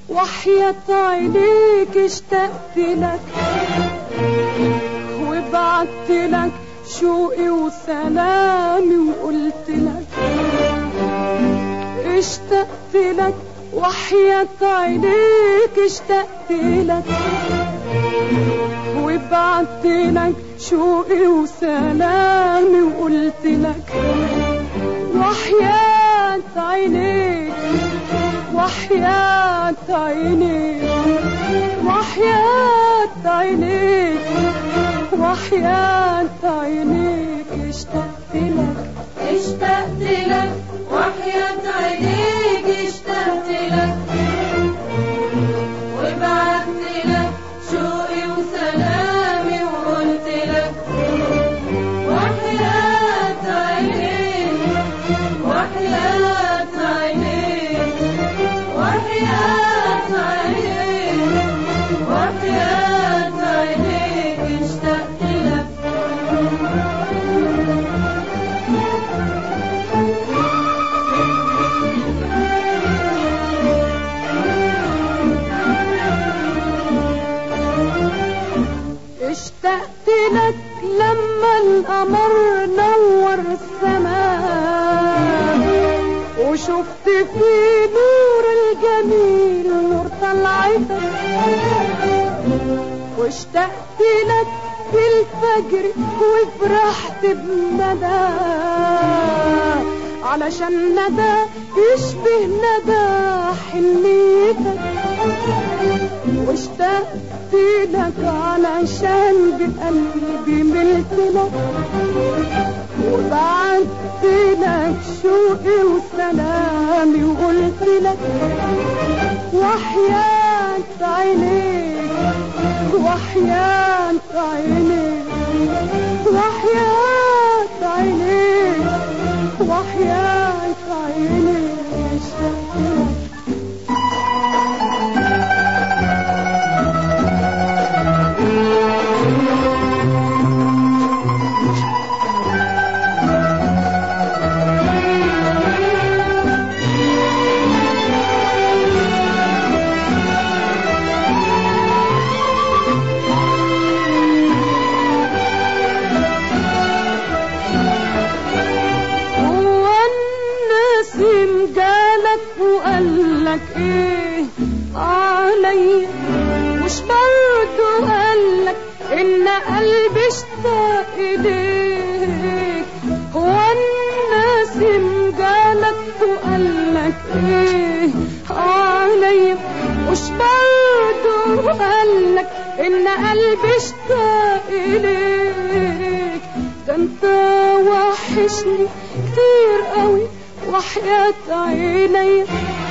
وحياة عينيك اشتقت لك وبعت لك شوقي وسلامي وقلت لك اشتقت لك وحياة عينيك اشتقت لك وبعت لك شوقي وسلامي وقلت لك وحياة عينيك وحياة عينيك وحياة عينيك وحياة عينيك اشتقت لك اشتقت لك وحياة عينيك اشتقت لك وبعت لك شوقي وسلامي وقلت لك وحياة عينيك وحياة عينيك وحياة عينيك وحياة عينيك اشتقت لك اشتقت لك لما القمر نور السماء وشفت في نور الجميل نور طلعتك واشتقت لك في الفجر وفرحت بندى علشان ندى يشبه ندى حنيتك واشتقت لك علشان بقلبي ملت لك وبعت لك شوقي وسلامي وقلت لك وحياة عينيك وحياة عينيك وحياة عينيك وحياة عينيك اشتقت لك هو النسيم جالك وقالك ايه علي مش برضو قالك ان قلبي اشتاق اليك هو النسيم جالك وقالك ايه علي مش برضو قالك ان قلبي اشتاق اليك ده انت وحشني كتير قوي وحياة عيني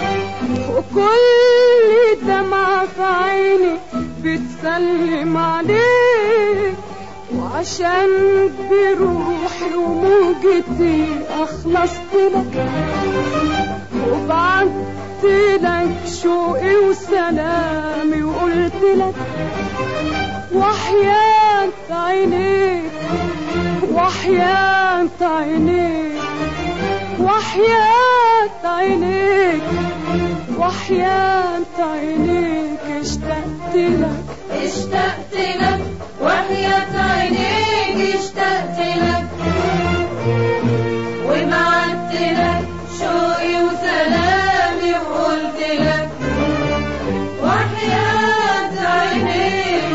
وكل دمعة في عيني بتسلم عليك وعشان بروحي وموجتي أخلصت لك وبعت لك شوقي وسلامي وقلت لك وحياة عينيك وحياة عينيك وحياة عينيك وحياة عينيك اشتقت لك اشتقت لك وحياة عينيك اشتقت لك وبعت لك شوقي وسلامي وقلت لك وحياة عينيك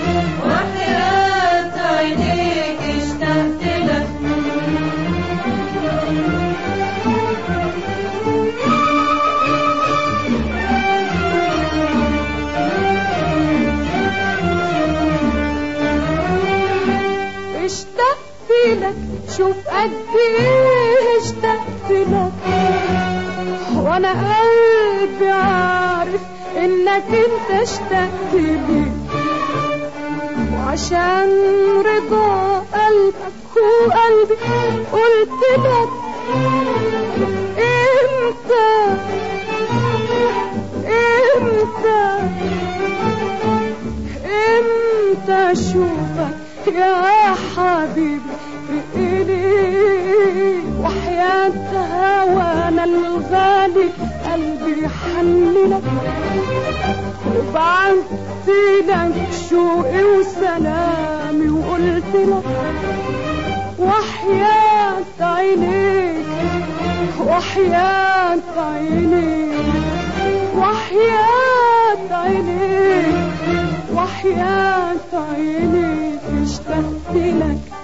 وحياة عينيك اشتقت لك اشتقت لك شوف قد ايه اشتقت لك وانا قلبي عارف انك انت اشتقت لي وعشان رضا قلبك وقلبي قلت لك امتى امتى امتى اشوفك يا حبيبي بإيدي وحياة هوانا الغالي قلبي حنلك وبعت لك شوقي وسلامي وقلت لك وحياة عينيك وحياة عينيك وحياة عينيك وحياة عينيك اشتقت لك